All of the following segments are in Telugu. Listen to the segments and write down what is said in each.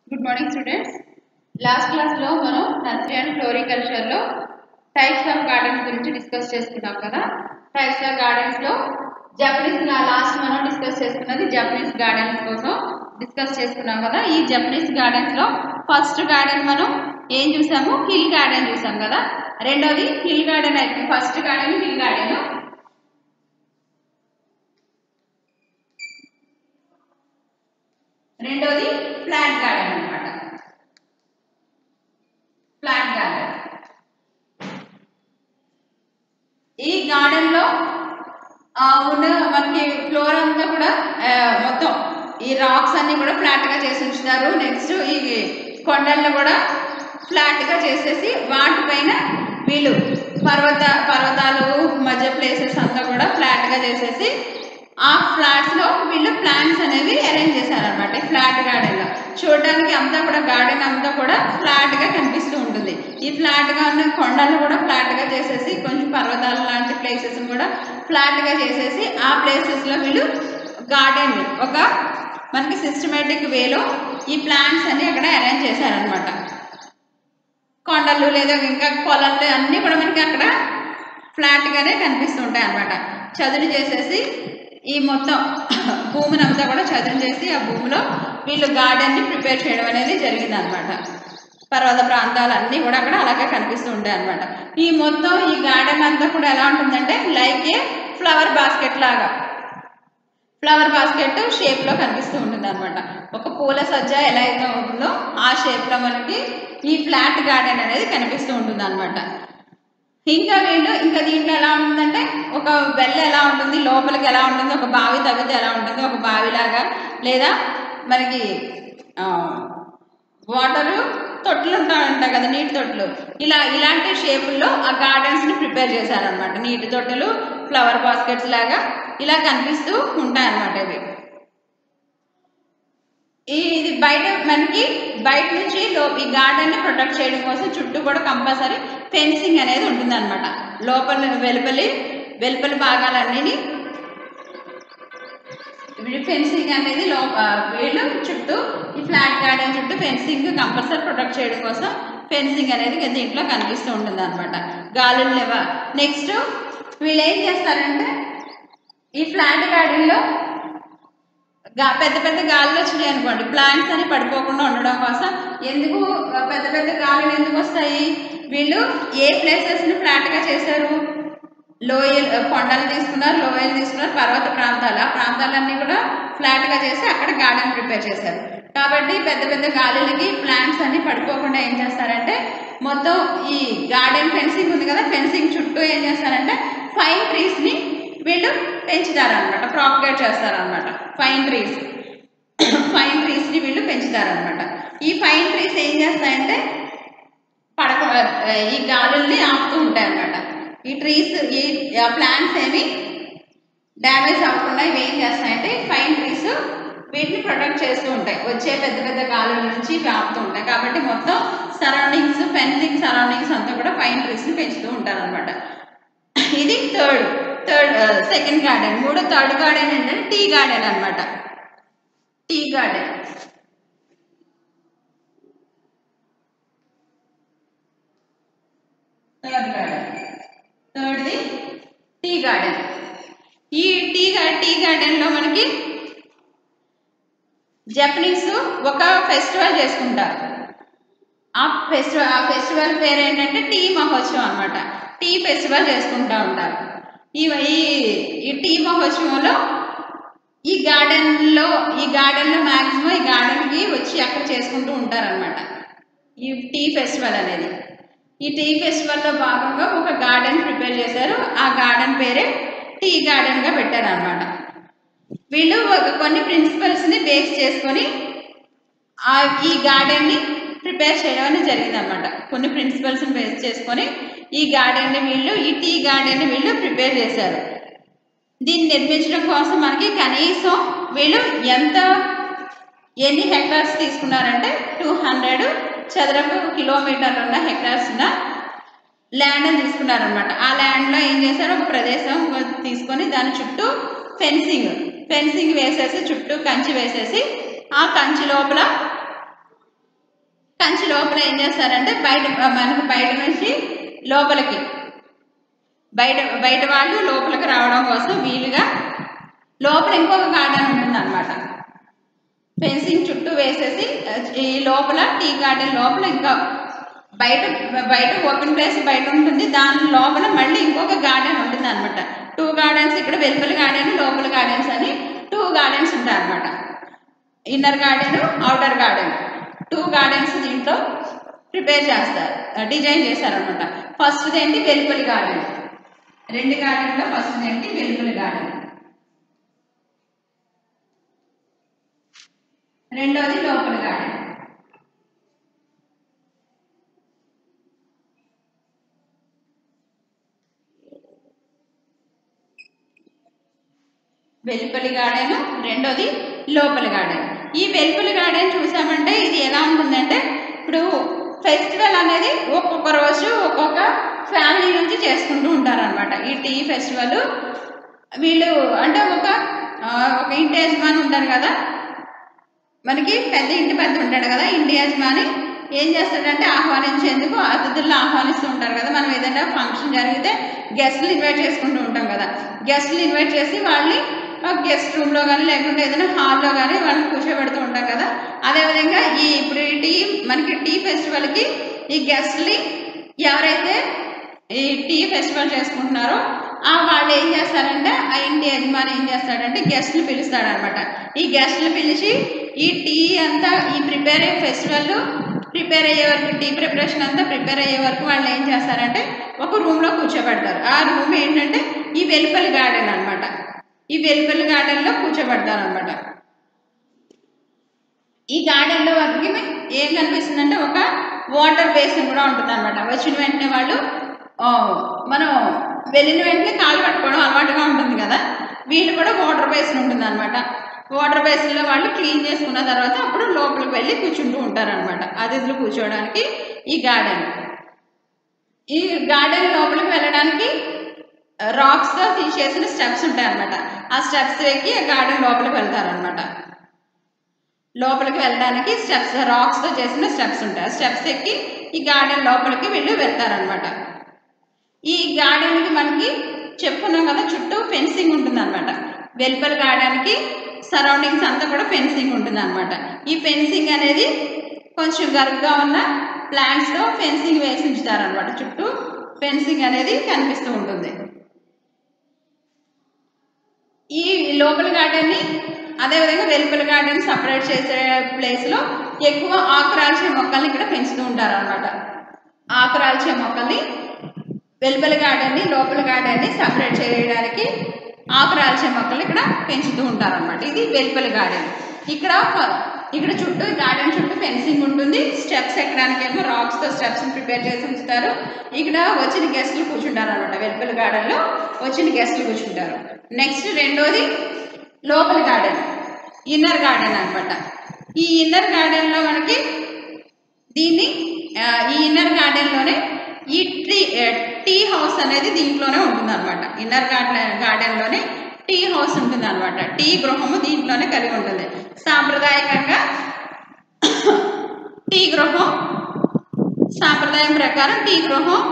గుడ్ మార్నింగ్ స్టూడెంట్స్ లాస్ట్ క్లాస్లో మనం నర్సరీ అండ్ ఫ్లోరికల్చర్లో టైప్స్ ఆఫ్ గార్డెన్స్ గురించి డిస్కస్ చేసుకున్నాం కదా టైప్స్ ఆఫ్ గార్డెన్స్లో జపనీస్ లాస్ట్ మనం డిస్కస్ చేసుకున్నది జపనీస్ గార్డెన్స్ కోసం డిస్కస్ చేసుకున్నాం కదా ఈ జపనీస్ గార్డెన్స్లో ఫస్ట్ గార్డెన్ మనం ఏం చూసాము హిల్ గార్డెన్ చూసాం కదా రెండోది హిల్ గార్డెన్ అయితే ఫస్ట్ గార్డెన్ హిల్ గార్డెన్ రెండోది ఫ్లాట్ గార్డెన్ అన్నమాట ఫ్లాట్ గార్డెన్ ఈ గార్డెన్ లో ఆ, ఉన్న మనకి ఫ్లోర్ అంతా కూడా ఆ, మొత్తం ఈ రాక్స్ అన్ని కూడా ఫ్లాట్ గా చేసి ఉంచుతారు నెక్స్ట్ ఈ కొండలను కూడా ఫ్లాట్ గా చేసేసి వాటిపైన వీళ్ళు పర్వత పర్వతాలు మధ్య ప్లేసెస్ అంతా కూడా ఫ్లాట్ గా చేసేసి ఆ ఫ్లాట్స్ లో వీళ్ళు ప్లాంట్స్ అనేవి అరేంజ్ చేశారనమాట ఫ్లాట్ గార్డెన్ లో చూడడానికి అంతా కూడా గార్డెన్ అంతా కూడా ఫ్లాట్ గా కనిపిస్తూ ఉంటుంది ఈ ఫ్లాట్ గా ఉన్న కొండలు కూడా ఫ్లాట్ గా చేసేసి కొంచెం పర్వతాలు లాంటి ప్లేసెస్ కూడా ఫ్లాట్ గా చేసేసి ఆ ప్లేసెస్ లో వీళ్ళు గార్డెన్ ఒక మనకి సిస్టమేటిక్ వేలో ఈ ప్లాంట్స్ అన్ని అక్కడ అరేంజ్ చేశారనమాట కొండలు లేదా ఇంకా పొలాలు అన్నీ కూడా మనకి అక్కడ ఫ్లాట్ గానే కనిపిస్తూ ఉంటాయి అనమాట చదును చేసేసి ఈ మొత్తం భూమిని అంతా కూడా చదును చేసి ఆ భూమిలో వీళ్ళు గార్డెన్ ని ప్రిపేర్ చేయడం అనేది జరిగింది అనమాట పర్వత ప్రాంతాలు అన్నీ కూడా అక్కడ అలాగే కనిపిస్తూ ఉంటాయి అనమాట ఈ మొత్తం ఈ గార్డెన్ అంతా కూడా ఎలా ఉంటుందంటే లైక్ ఏ ఫ్లవర్ బాస్కెట్ లాగా ఫ్లవర్ బాస్కెట్ షేప్ లో కనిపిస్తూ ఉంటుంది అనమాట ఒక పూల సజ్జ ఎలా అయితే ఉంటుందో ఆ షేప్ లో మనకి ఈ ఫ్లాట్ గార్డెన్ అనేది కనిపిస్తూ ఉంటుంది అనమాట ఇంకా వీళ్ళు ఇంకా దీంట్లో ఎలా ఉంటుందంటే ఒక వెల్ల ఎలా ఉంటుంది లోపలికి ఎలా ఉంటుంది ఒక బావి తవ్వితే ఎలా ఉంటుంది ఒక బావిలాగా లేదా మనకి వాటరు తొట్లు ఉంటా ఉంటాయి కదా నీటి తొట్లు ఇలా ఇలాంటి షేపుల్లో ఆ గార్డెన్స్ ని ప్రిపేర్ చేశారనమాట నీటి తొట్టెలు ఫ్లవర్ బాస్కెట్స్ లాగా ఇలా కనిపిస్తూ ఉంటాయి అన్నమాట ఇవి ఈ ఇది బయట మనకి బయట నుంచి లో ఈ గార్డెన్ ని ప్రొటెక్ట్ చేయడం కోసం చుట్టూ కూడా కంపల్సరీ ఫెన్సింగ్ అనేది ఉంటుంది అనమాట లోపల వెలుపలి వెలుపలి భాగాలన్నీ ఫెన్సింగ్ అనేది లో ఆ, వీళ్ళు చుట్టూ ఈ ఫ్లాట్ గార్డెన్ చుట్టూ ఫెన్సింగ్ కంపల్సరీ ప్రొటెక్ట్ చేయడం కోసం ఫెన్సింగ్ అనేది దీంట్లో కనిపిస్తూ ఉంటుంది అనమాట గాలులు లేవ నెక్స్ట్ వీళ్ళు ఏం చేస్తారంటే ఈ ఫ్లాట్ గార్డెన్లో గా పెద్ద పెద్ద గాలులు వచ్చినాయి అనుకోండి ప్లాంట్స్ అని పడిపోకుండా ఉండడం కోసం ఎందుకు ఆ, పెద్ద పెద్ద గాలులు ఎందుకు వస్తాయి వీళ్ళు ఏ ప్లేసెస్ ని ఫ్లాట్ గా చేశారు లోయలు ఆ, కొండలు తీసుకున్నారు లోయలు తీసుకున్నారు పర్వత ప్రాంతాలు ఆ ప్రాంతాలన్నీ కూడా ఫ్లాట్ గా చేసి అక్కడ గార్డెన్ ప్రిపేర్ చేశారు కాబట్టి పెద్ద పెద్ద గాలులకి ప్లాంట్స్ అన్ని పడిపోకుండా ఏం చేస్తారంటే మొత్తం ఈ గార్డెన్ ఫెన్సింగ్ ఉంది కదా ఫెన్సింగ్ చుట్టూ ఏం చేస్తారంటే ఫైన్ ట్రీస్ ని వీళ్ళు పెంచుతారనమాట ప్రాపగేట్ చేస్తారనమాట ఫైన్ ట్రీస్ ఫైన్ ట్రీస్ ని వీళ్ళు పెంచుతారనమాట ఈ ఫైన్ ట్రీస్ ఏం చేస్తాయంటే పడక ఈ గాలుల్ని ఆపుతూ ఉంటాయి అన్నమాట ఈ ట్రీస్ ఈ ప్లాంట్స్ ఏమి డ్యామేజ్ అవ్వకుండా ఇవి ఏం చేస్తాయంటే ఫైన్ ట్రీస్ వీటిని ప్రొటెక్ట్ చేస్తూ ఉంటాయి వచ్చే పెద్ద పెద్ద గాలుల నుంచి ఇవి ఆపుతూ ఉంటాయి కాబట్టి మొత్తం సరౌండింగ్స్ ఫెన్సింగ్ సరౌండింగ్స్ అంతా కూడా ఫైన్ ట్రీస్ ని పెంచుతూ ఉంటారు అనమాట ఇది థర్డ్ థర్డ్ సెకండ్ గార్డెన్ మూడో థర్డ్ గార్డెన్ ఏంటంటే టీ గార్డెన్ అన్నమాట టీ గార్డెన్ థర్డ్ గార్డెన్ థర్డ్ది టీ గార్డెన్ ఈ టీ గా- టీ గార్డెన్ లో మనకి జపనీస్ ఒక ఫెస్టివల్ చేసుకుంటారు ఆ ఫెస్టివల్ ఆ ఫెస్టివల్ పేరు ఏంటంటే టీ మహోత్సవం అన్నమాట టీ ఫెస్టివల్ చేసుకుంటా ఉంటారు ఈ ఈ- ఈ టీ మహోత్సవంలో ఈ గార్డెన్ లో ఈ గార్డెన్ లో మాక్సిమం ఈ గార్డెన్ కి వచ్చి అక్కడ చేసుకుంటూ ఉంటారన్నమాట ఈ టీ ఫెస్టివల్ అనేది ఈ టీ ఫెస్టివల్ లో భాగంగా ఒక గార్డెన్ ప్రిపేర్ చేశారు ఆ గార్డెన్ పేరే టీ గార్డెన్ గా పెట్టారు అనమాట వీళ్ళు ఒక కొన్ని ప్రిన్సిపల్స్ ని బేస్ చేసుకొని ఆ ఈ గార్డెన్ ని ప్రిపేర్ చేయడం అనేది జరిగింది అనమాట కొన్ని ప్రిన్సిపల్స్ ని బేస్ చేసుకొని ఈ గార్డెన్ ని వీళ్ళు ఈ టీ గార్డెన్ ని వీళ్ళు ప్రిపేర్ చేశారు దీన్ని నిర్మించడం కోసం మనకి కనీసం వీళ్ళు ఎంత ఎన్ని హెక్టార్స్ తీసుకున్నారంటే టూ హండ్రెడ్ చదరపు కిలోమీటర్లు ఉన్న హెక్టార్స్ ఉన్న ల్యాండ్ తీసుకున్నారనమాట ఆ ల్యాండ్లో ఏం చేశారు ఒక ప్రదేశం తీసుకొని దాని చుట్టూ ఫెన్సింగ్ ఫెన్సింగ్ వేసేసి చుట్టూ కంచి వేసేసి ఆ కంచి లోపల కంచి లోపల ఏం చేస్తారంటే బయట మనకి బయట నుంచి లోపలికి బయట బయట వాళ్ళు లోపలికి రావడం కోసం వీలుగా లోపల ఇంకొక గార్డెన్ ఉంటుంది అనమాట ఫెన్సింగ్ చుట్టూ వేసేసి ఆ, ఈ లోపల టీ గార్డెన్ లోపల ఇంకా బయట బయట ఓపెన్ ప్లేస్ బయట ఉంటుంది దాని లోపల మళ్ళీ ఇంకొక గార్డెన్ ఉంటుంది అనమాట టూ గార్డెన్స్ ఇక్కడ వెలుపల గార్డెన్ లోపల గార్డెన్స్ అని టూ గార్డెన్స్ ఉంటాయి అనమాట inner garden outer garden two gardens దీంట్లో ప్రిపేర్ చేస్తారు డిజైన్ చేశారనమాట ఫస్ట్ ఏంటి వెలుపలి గార్డెన్ రెండు గార్డెన్లో ఫస్ట్ ఏంటి వెలుపలి గార్డెన్ రెండోది లోపల గార్డెన్ వెలుపలి గార్డెన్ రెండోది లోపలి గార్డెన్ ఈ వెలుపలి గార్డెన్ చూసామంటే ఇది ఎలా ఉంటుందంటే ఇప్పుడు ఫెస్టివల్ అనేది ఒక్కొక్క రోజు ఒక్కొక్క ఫ్యామిలీ నుంచి చేసుకుంటూ ఉంటారనమాట ఈ టీ ఫెస్టివల్ వీళ్ళు అంటే ఒక ఆ, ఒక ఇంటి యజమాని ఉంటారు కదా మనకి పెద్ద ఇంటి పెద్ద ఉంటాడు కదా ఇంటి యజమాని ఏం చేస్తాడంటే ఆహ్వానించేందుకు అతిథులను ఆహ్వానిస్తూ ఉంటారు కదా మనం ఏదైనా ఫంక్షన్ జరిగితే గెస్ట్లు ఇన్వైట్ చేసుకుంటూ ఉంటాం కదా గెస్ట్లు ఇన్వైట్ చేసి వాళ్ళని గెస్ట్ రూమ్లో కానీ లేకుంటే ఏదైనా హాల్లో కానీ వాళ్ళని కూర్చోబెడుతూ ఉంటాం కదా అదేవిధంగా ఈ ఇప్పుడు ఈ టీ మనకి టీ ఫెస్టివల్కి ఈ గెస్ట్ని ఎవరైతే ఈ టీ ఫెస్టివల్ చేసుకుంటున్నారో ఆ వాళ్ళు ఏం చేస్తారంటే ఆ ఇంటి యజమాని ఏం చేస్తాడంటే గెస్ట్లు పిలుస్తాడనమాట ఈ గెస్ట్లు పిలిచి ఈ టీ అంతా ఈ ప్రిపేర్ అయ్యే ఫెస్టివల్ ప్రిపేర్ అయ్యే వరకు టీ ప్రిపరేషన్ అంతా ప్రిపేర్ అయ్యే వరకు వాళ్ళు ఏం చేస్తారంటే ఒక రూమ్లో కూర్చోబెడతారు ఆ రూమ్ ఏంటంటే ఈ వెలుపలి గార్డెన్ అన్నమాట ఈ వెలుపలి గార్డెన్లో కూర్చోబెడతారు అనమాట ఈ గార్డెన్లో వరకు ఏం కనిపిస్తుందంటే ఒక వాటర్ బేసిన్ కూడా ఉంటుంది అనమాట వచ్చిన వెంటనే వాళ్ళు ఆ, మనం వెళ్ళిన వెంటనే కాలు పట్టుకోవడం అలవాటుగా ఉంటుంది కదా వీళ్ళు కూడా వాటర్ బేసిన్ ఉంటుంది అనమాట వాటర్ బేసిన్లో వాళ్ళు క్లీన్ చేసుకున్న తర్వాత అప్పుడు లోపలికి వెళ్ళి కూర్చుంటూ ఉంటారు అనమాట అతిథులు కూర్చోవడానికి ఈ గార్డెన్ ఈ గార్డెన్ లోపలికి వెళ్ళడానికి రాక్స్తో తీసేసిన స్టెప్స్ ఉంటాయి అనమాట ఆ స్టెప్స్ ఎక్కి గార్డెన్ లోపలికి వెళ్తారనమాట లోపలికి వెళ్ళడానికి స్టెప్స్ రాక్స్తో చేసిన స్టెప్స్ ఉంటాయి ఆ స్టెప్స్ ఎక్కి ఈ గార్డెన్ లోపలికి వెళ్ళి వెళ్తారనమాట ఈ గార్డెన్కి మనకి చెప్పుకున్నాం కదా చుట్టూ ఫెన్సింగ్ ఉంటుంది అనమాట వెలుపల గార్డెన్కి సరౌండింగ్స్ అంతా కూడా ఫెన్సింగ్ ఉంటుంది అనమాట ఈ ఫెన్సింగ్ అనేది కొంచెం గరుగ్గా ఉన్న ప్లాంట్స్తో ఫెన్సింగ్ వేసి ఉంచుతారనమాట చుట్టూ ఫెన్సింగ్ అనేది కనిపిస్తూ ఉంటుంది ఈ లోపల గార్డెన్ని అదేవిధంగా వెలుపల గార్డెన్ సపరేట్ చేసే ప్లేస్లో ఎక్కువ ఆకురాల్చే మొక్కల్ని ఇక్కడ పెంచుతూ ఉంటారు అనమాట ఆకురాల్చే మొక్కల్ని వెలుపల గార్డెన్ని లోపల గార్డెన్ని సపరేట్ చేయడానికి ఆకురాల్చే మొక్కలు ఇక్కడ పెంచుతూ ఉంటారు అనమాట ఇది వెలుపల గార్డెన్ ఇక్కడ ఫ- ఇక్కడ చుట్టూ గార్డెన్ చుట్టూ ఫెన్సింగ్ ఉంటుంది స్టెప్స్ ఎక్కడానికి ఏమో రాక్స్తో స్టెప్స్ ప్రిపేర్ చేసి ఉంచుతారు ఇక్కడ వచ్చిన గెస్ట్లు కూర్చుంటారు అనమాట వెలుపల గార్డెన్లో వచ్చిన గెస్ట్లు కూర్చుంటారు నెక్స్ట్ రెండోది లోపల గార్డెన్ ఇన్నర్ గార్డెన్ అన్నమాట ఈ ఇన్నర్ గార్డెన్లో మనకి దీన్ని ఆ, ఈ ఇన్నర్ గార్డెన్లోనే ఈ ట్రీ ఆ, టీ హౌస్ అనేది దీంట్లోనే ఉంటుంది అనమాట ఇన్నర్ గార్డెన్ గార్డెన్లోనే టీ హౌస్ ఉంటుంది అనమాట టీ గృహము దీంట్లోనే కలిగి ఉంటుంది సాంప్రదాయకంగా టీ గృహం సాంప్రదాయం ప్రకారం టీ గృహం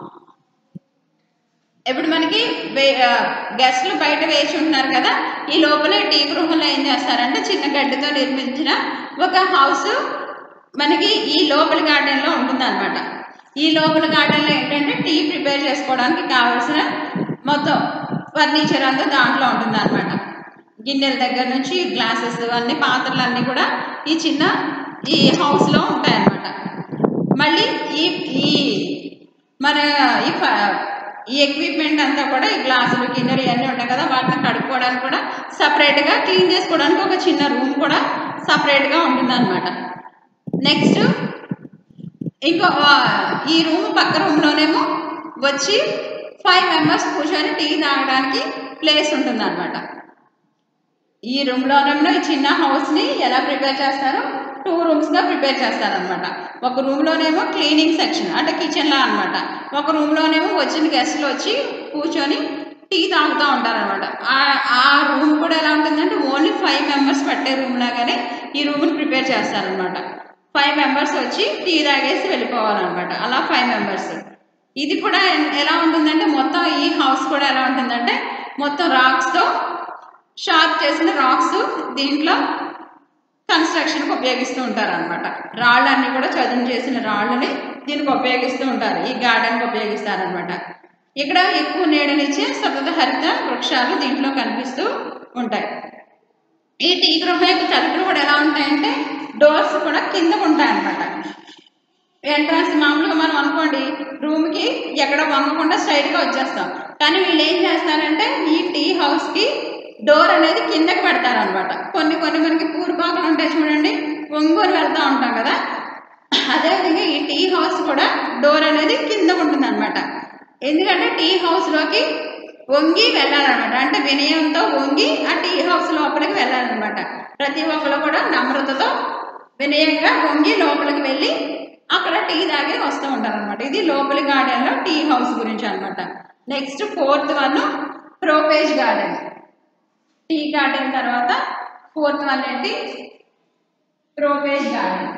ఇప్పుడు మనకి గెస్ట్లు బయట వేచి ఉంటున్నారు కదా ఈ లోపల టీ గృహంలో ఏం చేస్తారంటే చిన్న గడ్డితో నిర్మించిన ఒక హౌస్ మనకి ఈ లోపల గార్డెన్లో ఉంటుంది అనమాట ఈ లోపల గార్డెన్లో ఏంటంటే టీ ప్రిపేర్ చేసుకోవడానికి కావాల్సిన మొత్తం ఫర్నిచర్ అంతా దాంట్లో ఉంటుంది అనమాట గిన్నెల దగ్గర నుంచి గ్లాసెస్ అన్ని పాత్రలు అన్నీ కూడా ఈ చిన్న ఈ హౌస్లో ఉంటాయన్నమాట మళ్ళీ ఈ ఈ మన ఈ ఫ- ఈ ఎక్విప్మెంట్ అంతా కూడా ఈ గ్లాసులు గిన్నెలు ఇవన్నీ ఉంటాయి కదా వాటిని కడుక్కోవడానికి కూడా సపరేట్గా క్లీన్ చేసుకోవడానికి ఒక చిన్న రూమ్ కూడా సపరేట్గా ఉంటుందన్నమాట నెక్స్ట్ ఇంకో ఆ, ఈ రూమ్ పక్క రూమ్లోనేమో వచ్చి ఫైవ్ మెంబర్స్ కూర్చొని టీ తాగడానికి ప్లేస్ ఉంటుందన్నమాట ఈ రూమ్లోనేమో ఈ చిన్న హౌస్ని ఎలా ప్రిపేర్ చేస్తారో టూ రూమ్స్గా ప్రిపేర్ చేస్తారనమాట ఒక రూమ్లోనేమో క్లీనింగ్ సెక్షన్ అంటే కిచెన్లా అనమాట ఒక రూమ్లోనేమో వచ్చిన గెస్ట్లు వచ్చి కూర్చొని టీ తాగుతూ ఉంటారనమాట ఆ రూమ్ కూడా ఎలా ఉంటుందంటే ఓన్లీ ఫైవ్ మెంబర్స్ పట్టే రూమ్ లాగానే ఈ రూమ్ని ప్రిపేర్ చేస్తారనమాట ఫైవ్ మెంబర్స్ వచ్చి టీ తాగేసి వెళ్ళిపోవాలన్నమాట అలా ఫైవ్ మెంబర్స్ ఇది కూడా ఎ- ఎలా ఉంటుందంటే మొత్తం ఈ హౌస్ కూడా ఎలా ఉంటుందంటే మొత్తం రాక్స్తో షార్ప్ చేసిన రాక్స్ దీంట్లో కన్స్ట్రక్షన్కి ఉపయోగిస్తూ ఉంటారు అనమాట రాళ్ళన్నీ కూడా చదును చేసిన రాళ్ళని దీనికి ఉపయోగిస్తూ ఉంటారు ఈ గార్డెన్కి ఉపయోగిస్తారనమాట ఇక్కడ ఎక్కువ నీడనిచ్చే సతత హరిత వృక్షాలు దీంట్లో కనిపిస్తూ ఉంటాయి ఈ టీ గృహ యొక్క తలుపులు కూడా ఎలా ఉంటాయంటే డోర్స్ కూడా కింద ఉంటాయన్నమాట ఎంట్రన్స్ మామూలుగా మనం అనుకోండి రూమ్కి ఎక్కడ వంగకుండా స్ట్రైట్గా వచ్చేస్తాం కానీ వీళ్ళు ఏం చేస్తారంటే ఈ టీ హౌస్కి డోర్ అనేది కిందకి పెడతారనమాట కొన్ని కొన్ని మనకి పూర్పాకలు ఉంటాయి చూడండి ఒంగోలు వెళ్తూ ఉంటాం కదా అదేవిధంగా ఈ టీ హౌస్ కూడా డోర్ అనేది కింద ఉంటుందన్నమాట ఎందుకంటే టీ హౌస్లోకి వంగి వెళ్ళాలన్నమాట అంటే వినయంతో వంగి ఆ టీ హౌస్ లోపలికి వెళ్ళాలన్నమాట ప్రతి ఒక్కరు కూడా నమ్రతతో వినయంగా వంగి లోపలికి వెళ్ళి అక్కడ టీ తాగి వస్తూ ఉంటారు అనమాట ఇది లోపలి గార్డెన్లో టీ హౌస్ గురించి అనమాట నెక్స్ట్ ఫోర్త్ వన్ ప్రోపేజ్ గార్డెన్ టీ గార్డెన్ తర్వాత ఫోర్త్ వన్ ఏంటి ప్రోపేజ్ గార్డెన్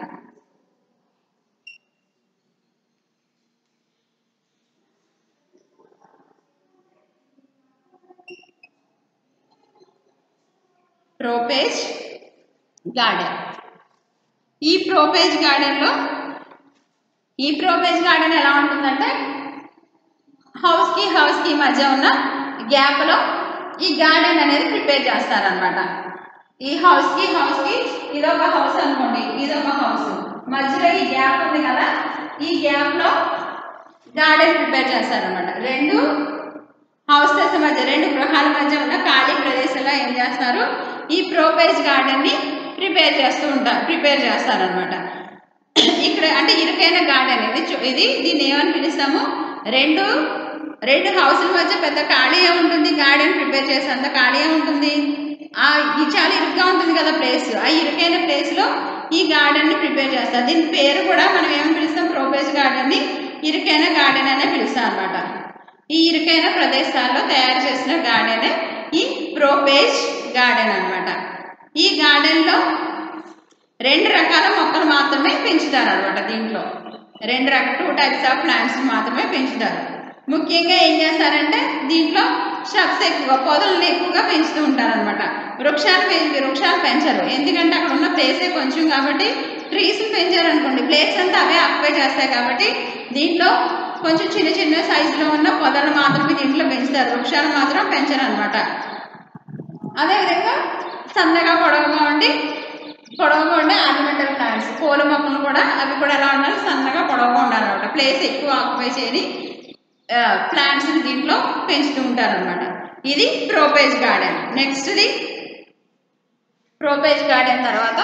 ప్రోపేజ్ గార్డెన్ ఈ ప్రోపేజ్ గార్డెన్లో ఈ ప్రోపేజ్ గార్డెన్ ఎలా ఉంటుందంటే హౌస్కి హౌస్కి మధ్య ఉన్న గ్యాప్లో ఈ గార్డెన్ అనేది ప్రిపేర్ చేస్తారనమాట ఈ హౌస్కి హౌస్కి ఇదొక హౌస్ అనుకోండి ఇదొక హౌస్ మధ్యలో ఈ గ్యాప్ ఉంది కదా ఈ గ్యాప్లో గార్డెన్ ప్రిపేర్ చేస్తారనమాట రెండు హౌసెస్ మధ్య రెండు గృహాల మధ్య ఉన్న ఖాళీ ప్రదేశంలో ఏం చేస్తారు ఈ ప్రోపేజ్ గార్డెన్ని ప్రిపేర్ చేస్తూ ఉంటారు ప్రిపేర్ చేస్తారనమాట ఇక్కడ అంటే ఇరుకైన గార్డెన్ ఇది చూ- ఇది దీన్ని ఏమని పిలుస్తాము రెండు రెండు హౌస్ల మధ్య పెద్ద ఖాళీ ఉంటుంది గార్డెన్ ప్రిపేర్ చేసేంత ఖాళీ ఉంటుంది ఆ ఇది చాలా ఇరుగ్గా ఉంటుంది కదా ప్లేస్ ఆ ఇరుకైన ప్లేస్లో ఈ గార్డెన్ని ప్రిపేర్ చేస్తారు దీని పేరు కూడా మనం ఏమని పిలుస్తాం ప్రోపేజ్ గార్డెన్ని ఇరుకైన గార్డెన్ అనే పిలుస్తాం అనమాట ఈ ఇరుకైన ప్రదేశాల్లో తయారు చేసిన గార్డెన్ ఈ ప్రోపేజ్ గార్డెన్ అన్నమాట ఈ గార్డెన్లో రెండు రకాల మొక్కలు మాత్రమే పెంచుతారు అనమాట దీంట్లో రెండు రకాల టూ టైప్స్ ఆఫ్ ప్లాంట్స్ మాత్రమే పెంచుతారు ముఖ్యంగా ఏం చేస్తారంటే దీంట్లో షబ్స్ ఎక్కువ పొదలను ఎక్కువగా పెంచుతూ ఉంటారు అనమాట వృక్షాలు పెంచి వృక్షాలు పెంచరు ఎందుకంటే అక్కడ ఉన్న ప్లేసే కొంచెం కాబట్టి ట్రీస్ పెంచారు అనుకోండి ప్లేస్ అంతా అవే ఆక్యుపై చేస్తాయి కాబట్టి దీంట్లో కొంచెం చిన్న చిన్న సైజులో ఉన్న పొదలు మాత్రమే దీంట్లో పెంచుతారు వృక్షాలు మాత్రం పెంచరు అనమాట అదేవిధంగా సన్నగా పొడవుగా ఉండి పొడవుగా ఉండే ఆర్నమెంటల్ ప్లాంట్స్ పూల మొక్కలు కూడా అవి కూడా ఎలా ఉండాలి సన్నగా పొడవుగా ఉండాలన్నమాట ప్లేస్ ఎక్కువ ఆక్యుపై చేయని ప్లాంట్స్ దీంట్లో పెంచుతూ ఉంటారన్నమాట ఇది ప్రోపేజ్ గార్డెన్ నెక్స్ట్ది ప్రోపేజ్ గార్డెన్ తర్వాత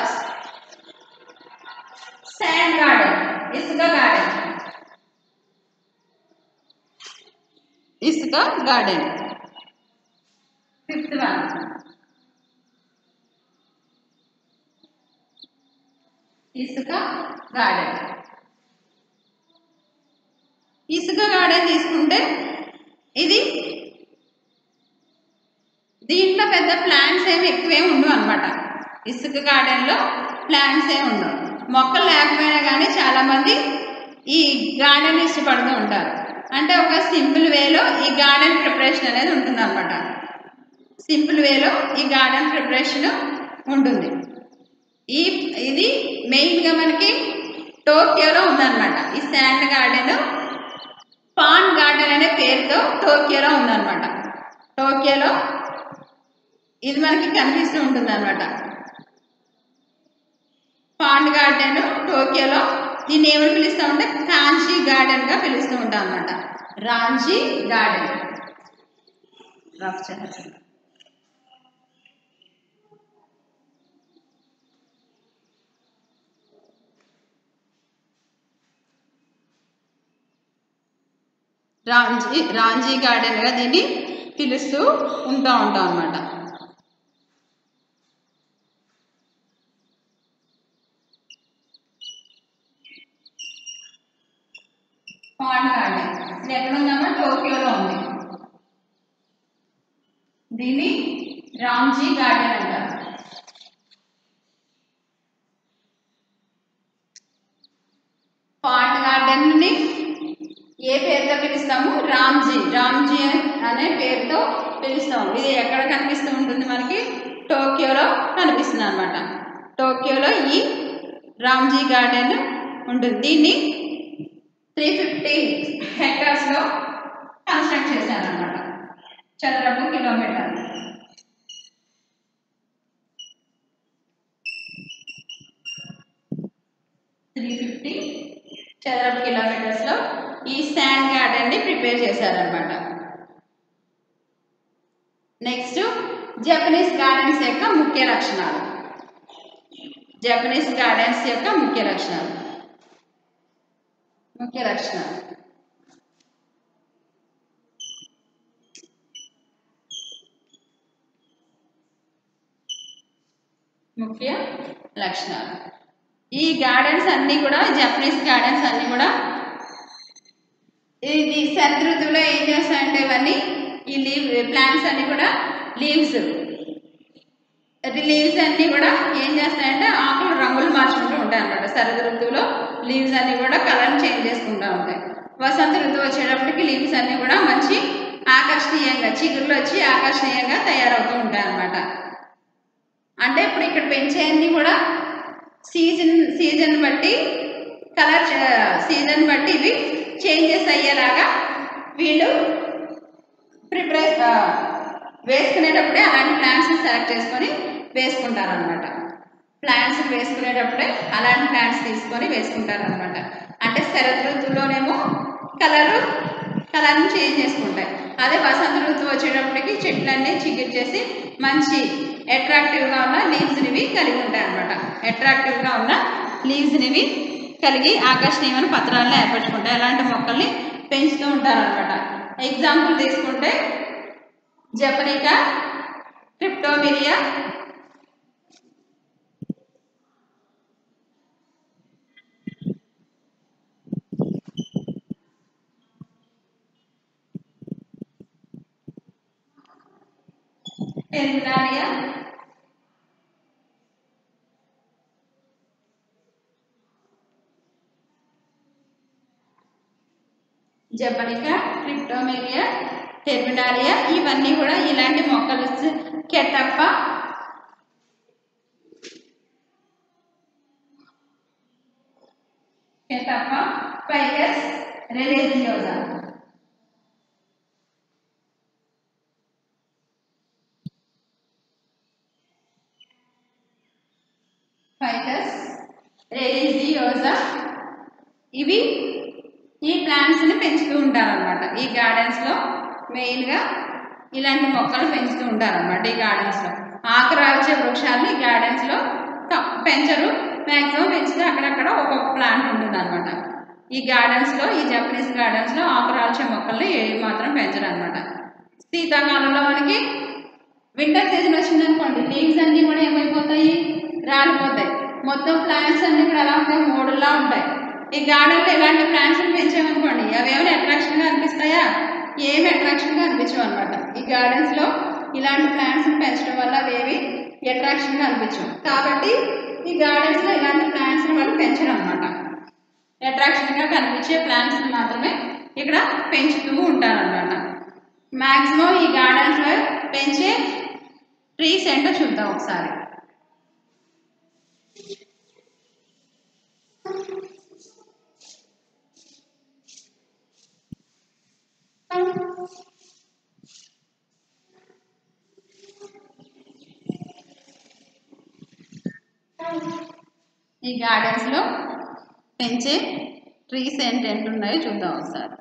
శాండ్ గార్డెన్ ఇసుక గార్డెన్ ఇసుక గార్డెన్ ఫిఫ్త్ వన్ ఇసుక గార్డెన్ ఇసుక గార్డెన్ తీసుకుంటే ఇది దీంట్లో పెద్ద ప్లాంట్స్ ఏమి ఎక్కువేమి ఉండవు అనమాట ఇసుక గార్డెన్లో ప్లాంట్స్ ఏమి ఉండవు మొక్కలు లేకపోయినా కానీ చాలామంది ఈ గార్డెన్ ఇష్టపడుతూ ఉంటారు అంటే ఒక సింపుల్ వేలో ఈ గార్డెన్ ప్రిపరేషన్ అనేది ఉంటుంది అనమాట సింపుల్ వేలో ఈ గార్డెన్ ప్రిపరేషన్ ఉంటుంది ఈ ఇది మెయిన్గా మనకి టోక్యోలో ఉందన్నమాట ఈ శాండ్ గార్డెన్ పాన్ గార్డెన్ అనే పేరుతో టోక్యోలో ఉందన్నమాట టోక్యోలో ఇది మనకి కనిపిస్తూ ఉంటుంది అనమాట పాండ్ గార్డెన్ టోక్యోలో దీన్ని ఏమని పిలుస్తామంటే కాంచీ గార్డెన్ గా పిలుస్తూ ఉంటాం అనమాట రాంచీ గార్డెన్ రఫ్ చేస్తాను రాంజీ రాంజీ గార్డెన్గా దీన్ని పిలుస్తూ ఉంటా ఉంటాం అనమాట పాండ్ గార్డెన్ ఇది ఎక్కడ ఉందమ్మా టోక్యోలో ఉంది దీన్ని రామ్జీ గార్డెన్ అంటారు పాండ్ గార్డెన్ని ఏ పేరుతో పిలుస్తాము రామ్జీ రామ్జీ అనే పేరుతో పిలుస్తాము ఇది ఎక్కడ కనిపిస్తూ ఉంటుంది మనకి టోక్యోలో కనిపిస్తుంది అనమాట టోక్యోలో ఈ రామ్జీ గార్డెన్ ఉంటుంది దీన్ని త్రీ ఫిఫ్టీ హెక్టార్స్లో కన్స్ట్రక్ట్ చేశారనమాట చదరపు కిలోమీటర్ త్రీ ఫిఫ్టీ చదరపు కిలోమీటర్స్లో ఈ శాండ్ గార్డెన్ని ప్రిపేర్ చేశారనమాట నెక్స్ట్ జపనీస్ గార్డెన్స్ యొక్క ముఖ్య లక్షణాలు జపనీస్ గార్డెన్స్ యొక్క ముఖ్య లక్షణాలు ముఖ్య లక్షణాలు ముఖ్య లక్షణాలు ఈ గార్డెన్స్ అన్నీ కూడా జపనీస్ గార్డెన్స్ అన్నీ కూడా ఇది శరద్ ఋతువులో ఏం చేస్తాయంటే ఇవన్నీ ఈ లీవ్ ప్లాంట్స్ అన్నీ కూడా లీవ్స్ లీవ్స్ అన్నీ కూడా ఏం చేస్తాయంటే ఆకులు రంగులు మార్చుకుంటూ ఉంటాయి అన్నమాట శరద్ ఋతువులో లీవ్స్ అన్నీ కూడా కలర్ చేంజ్ చేసుకుంటూ ఉంటాయి వసంత ఋతువు వచ్చేటప్పటికి లీవ్స్ అన్నీ కూడా మంచి ఆకర్షణీయంగా చిగుర్లు వచ్చి ఆకర్షణీయంగా తయారవుతూ ఉంటాయి అన్నమాట అంటే ఇప్పుడు ఇక్కడ పెంచేవన్నీ కూడా సీజన్ సీజన్ బట్టి కలర్ సీజన్ బట్టి ఇవి చేంజెస్ అయ్యేలాగా వీళ్ళు ప్రిపరేట్ వేసుకునేటప్పుడే అలాంటి ప్లాంట్స్ సెలెక్ట్ చేసుకొని వేసుకుంటారు అనమాట ప్లాంట్స్ వేసుకునేటప్పుడే అలాంటి ప్లాంట్స్ తీసుకొని వేసుకుంటారు అనమాట అంటే శరద్ ఋతువులోనేమో కలరు కలర్ని చేంజ్ చేసుకుంటాయి అదే వసంత ఋతువు వచ్చేటప్పటికి చెట్లన్నీ చిగిర్చేసి మంచి అట్రాక్టివ్గా ఉన్న లీవ్స్నివి కలిగి ఉంటాయి అనమాట అట్రాక్టివ్గా ఉన్న లీవ్స్నివి కలిగి ఆకర్షణీయమైన పత్రాలను ఏర్పరచుకుంటాయి అలాంటి మొక్కల్ని పెంచుతూ ఉంటారు అనమాట ఎగ్జాంపుల్ తీసుకుంటే జపనికా క్రిప్టోమిరియా టెర్మినాలియా జపనికా క్రిప్టోమేరియా టెర్మినాలియా ఇవన్నీ కూడా ఇలాంటి మొక్కలు కెటప్ప కెటప్ప పైగస్ రెలేజియోజా ఫైటస్ రెలిజియోజా ఇవి ఈ ప్లాంట్స్ని పెంచుతూ ఉంటారనమాట ఈ గార్డెన్స్లో మెయిన్గా ఇలాంటి మొక్కలు పెంచుతూ ఉంటారనమాట ఈ గార్డెన్స్లో ఆకురాల్చే వృక్షాన్ని ఈ గార్డెన్స్లో త- పెంచరు మ్యాక్సిమం పెంచితే అక్కడక్కడ ఒక్కొక్క ప్లాంట్ ఉంటుంది అనమాట ఈ గార్డెన్స్లో ఈ జపనీస్ గార్డెన్స్లో ఆకురాల్చే మొక్కల్ని ఏ మాత్రం పెంచరు అనమాట శీతాకాలంలో మనకి వింటర్ సీజన్ వచ్చిందనుకోండి లీవ్స్ అన్నీ కూడా ఏమైపోతాయి రాలిపోతాయి మొత్తం ప్లాంట్స్ అన్ని కూడా ఎలా ఉంటాయి మోడులా ఉంటాయి ఈ గార్డెన్లో ఇలాంటి ప్లాంట్స్ పెంచామనుకోండి అవి ఏమైనా అట్రాక్షన్గా అనిపిస్తాయా ఏమి అట్రాక్షన్గా అనిపించవు అనమాట ఈ గార్డెన్స్లో ఇలాంటి ప్లాంట్స్ పెంచడం వల్ల అవేవి అట్రాక్షన్గా అనిపించవు కాబట్టి ఈ గార్డెన్స్లో ఇలాంటి ప్లాంట్స్ని వాళ్ళు పెంచడం అనమాట అట్రాక్షన్గా కనిపించే ప్లాంట్స్ని మాత్రమే ఇక్కడ పెంచుతూ ఉంటారనమాట మ్యాక్సిమం ఈ గార్డెన్స్లో పెంచే ట్రీస్ ఏంటో చూద్దాం ఒకసారి ఈ గార్డెన్స్లో పెంచే ట్రీస్ ఏంటంటే ఉన్నాయో చూద్దాం ఒకసారి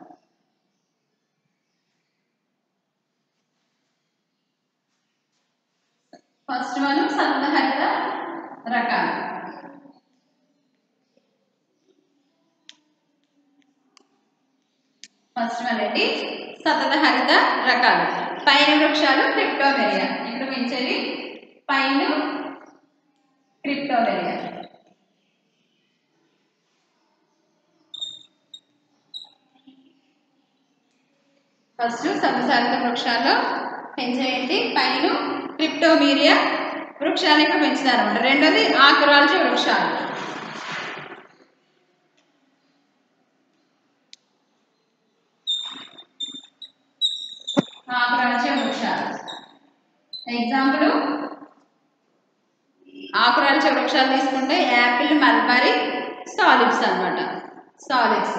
ఫస్ట్ వన్ సప్తహరిత రకాలు ఫస్ట్ వన్ ఏంటి సతత హరిత రకాలు పైన వృక్షాలు క్రిప్టోమెరియా ఇక్కడ పెంచేది పైన క్రిప్టోమెరియా ఫస్ట్ సమసారిత వృక్షాల్లో పెంచేయండి పైన క్రిప్టోమీరియా వృక్షాలు ఇక్కడ పెంచుతారన్నమాట రెండోది ఆకురాల్చే వృక్షాలు ఎగ్జాంపుల్ ఆకురాల్చే వృక్షాలు తీసుకుంటే యాపిల్ మల్బరీ సాలిడ్స్ అన్నమాట సాలిడ్స్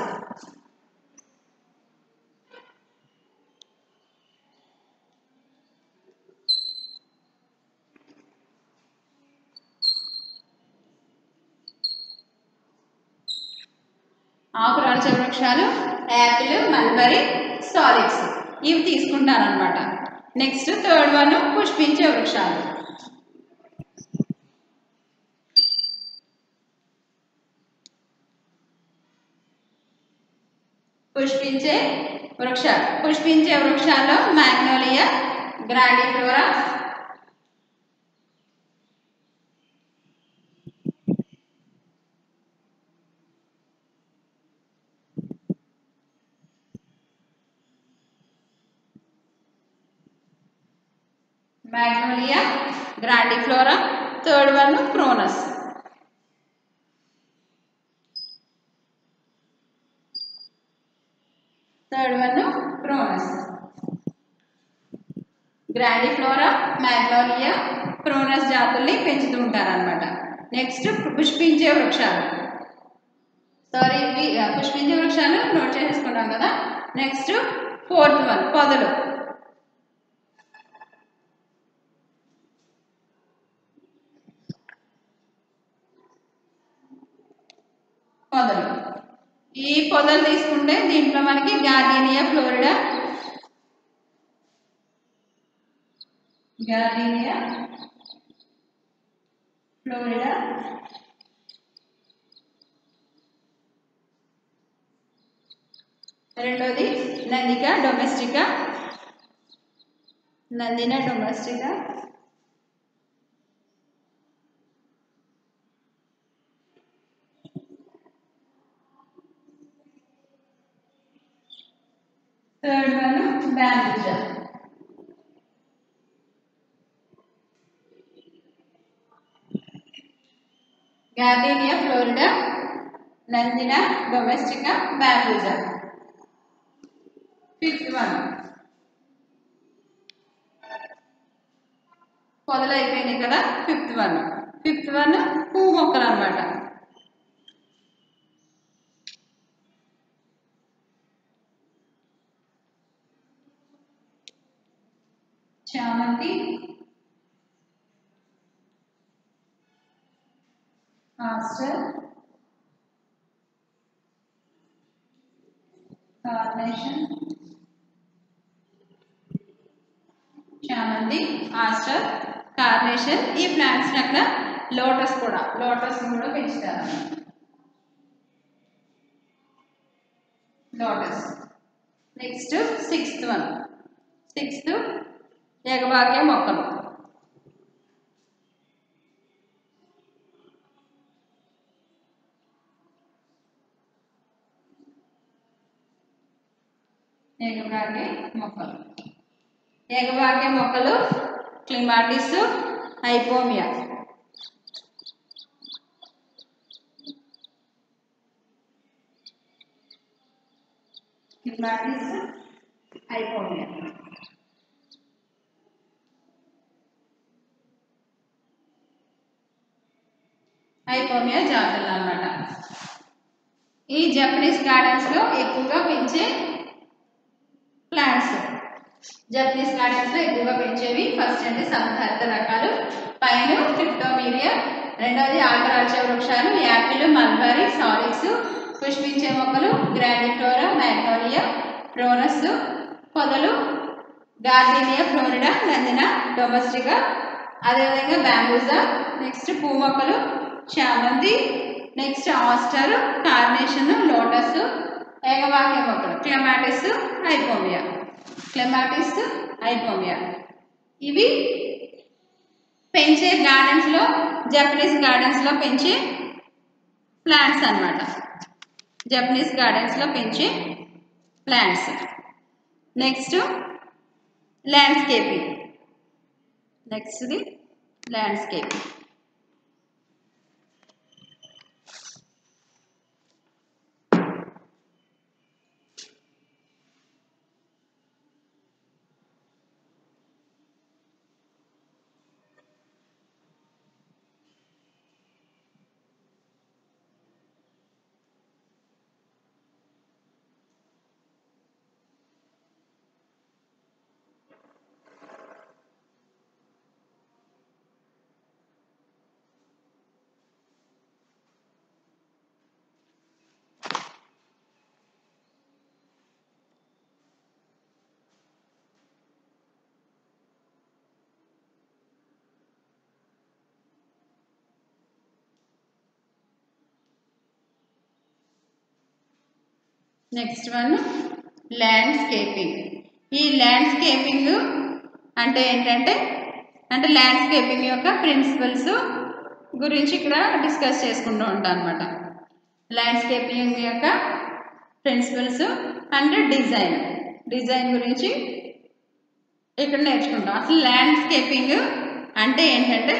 ఆకురాల్చే వృక్షాలు యాపిల్ మల్బరీ సాలిడ్స్ ఇవి తీసుకుంటారనమాట నెక్స్ట్ థర్డ్ వన్ పుష్పించే వృక్షాలు పుష్పించే వృక్షాలు పుష్పించే వృక్షాల్లో magnolia grandiflora magnolia grandiflora third one cornus third one cornus grandiflora magnolia cornus జాతుల్ని పెంచుతూ ఉంటారనమాట నెక్స్ట్ పుష్పించే వృక్షాలు సారీ ఇవి ఆ, పుష్పించే వృక్షాలు నోట్ చేసేసుకున్నాం కదా నెక్స్ట్ ఫోర్త్ వన్ పొదలు పొదలు ఈ పొదలు తీసుకుంటే దీంట్లో మనకి గార్డీనియా ఫ్లోరిడా గార్డీనియా ఫ్లోరిడా రెండోది nandina domestica nandina domestica third one bambusa gardenia florida nandina domestica bambusa fifth one పొదలైపోయినాయి కదా ఫిఫ్త్ వన్ ఫిఫ్త్ వన్ పువ్వు మొక్కలు అన్నమాట చామంతి ఆస్టర్ కార్నేషన్ చామంతి ఆస్టర్ కార్నేషన్ ఈ ప్లాంట్స్ అక్కడ లోటస్ కూడా లోటస్ కూడా పెంచుతారు lotus next sixth one sixth ఎగబాకే మొక్కలు ఎగబాకే మొక్కలు ఎగబాకే మొక్కలు క్లిమాటిస్ హైపోమియా క్లిమాటిస్ హైపోమియా హైపోమియా జాతులు అన్నమాట ఈ జపనీస్ గార్డెన్స్ లో ఎక్కువగా పెంచే ప్లాంట్స్ జపనీస్ గార్డెన్స్ లో ఎక్కువగా పెంచేవి ఫస్ట్ అంటే సంధారిత రకాలు పైన క్రిప్టోమీరియా రెండవది ఆకురాల్చే వృక్షాలు యాపిల్ మల్బరీ సాలిక్స్ పుష్పించే మొక్కలు గ్రాండిఫ్లోరా మ్యాగ్నోలియా క్రోనస్ పొదలు గార్డీనియా ఫ్లోరిడా నందిన డొమెస్టికా అదేవిధంగా బ్యాంబూజా నెక్స్ట్ పూ మొక్కలు చామంతి నెక్స్ట్ ఆస్టర్ కార్నేషన్ లోటస్ ఏగవాక్య మొక్కలు క్లమాటిస్ హైపోమియా క్లమాటిస్ హైపోమియా ఇవి పెంచే గార్డెన్స్లో జపనీస్ గార్డెన్స్లో పెంచే ప్లాంట్స్ అన్నమాట జపనీస్ గార్డెన్స్లో పెంచే ప్లాంట్స్ నెక్స్ట్ ల్యాండ్స్కేపింగ్ నెక్స్ట్ది ల్యాండ్స్కేపింగ్ నెక్స్ట్ వన్ ల్యాండ్స్కేపింగ్ ఈ ల్యాండ్స్కేపింగ్ అంటే ఏంటంటే అంటే ల్యాండ్స్కేపింగ్ యొక్క ప్రిన్సిపల్స్ గురించి ఇక్కడ డిస్కస్ చేసుకుంటూ ఉంటాం అనమాట ల్యాండ్స్కేపింగ్ యొక్క ప్రిన్సిపల్స్ అండ్ డిజైన్ డిజైన్ గురించి ఇక్కడ నేర్చుకుంటాం అసలు ల్యాండ్స్కేపింగ్ అంటే ఏంటంటే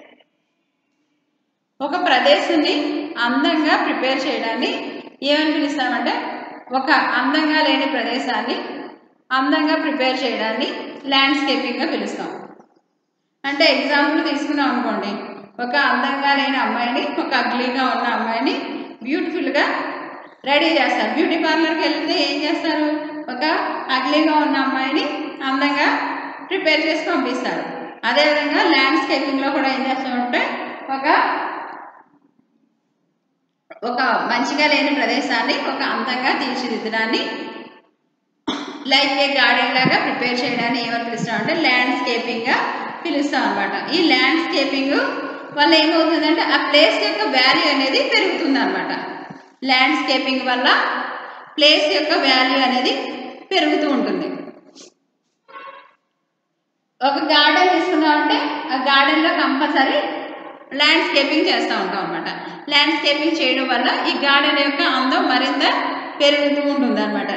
ఒక ప్రదేశాన్ని అందంగా ప్రిపేర్ చేయడాన్ని ఏమని పిలుస్తామంటే ఒక అందంగా లేని ప్రదేశాన్ని అందంగా ప్రిపేర్ చేయడాన్ని ల్యాండ్స్కేపింగ్గా పిలుస్తాం అంటే ఎగ్జాంపుల్ తీసుకున్నాం అనుకోండి ఒక అందంగా లేని అమ్మాయిని ఒక అగ్లీగా ఉన్న అమ్మాయిని బ్యూటిఫుల్గా రెడీ చేస్తారు బ్యూటీ పార్లర్కి వెళ్తే ఏం చేస్తారు ఒక అగ్లీగా ఉన్న అమ్మాయిని అందంగా ప్రిపేర్ చేసి పంపిస్తారు అదేవిధంగా ల్యాండ్స్కేపింగ్లో కూడా ఏం చేస్తామంటే ఒక ఒక మంచిగా లేని ప్రదేశాన్ని ఒక అందంగా తీర్చిదిద్దడాన్ని లైక్ ఏ గార్డెన్ లాగా ప్రిపేర్ చేయడాన్ని ఏమని పిలుస్తాం అంటే ల్యాండ్స్కేపింగ్గా పిలుస్తాం అనమాట ఈ ల్యాండ్స్కేపింగ్ వల్ల ఏమవుతుందంటే ఆ ప్లేస్ యొక్క వాల్యూ అనేది పెరుగుతుంది అనమాట ల్యాండ్స్కేపింగ్ వల్ల ప్లేస్ యొక్క వాల్యూ అనేది పెరుగుతూ ఉంటుంది ఒక గార్డెన్ తీసుకున్నామంటే ఆ గార్డెన్లో కంపల్సరీ ల్యాండ్స్కేపింగ్ చేస్తూ ఉంటాం అనమాట ల్యాండ్స్కేపింగ్ చేయడం వల్ల ఈ గార్డెన్ యొక్క అందం మరింత పెరుగుతూ ఉంటుంది అనమాట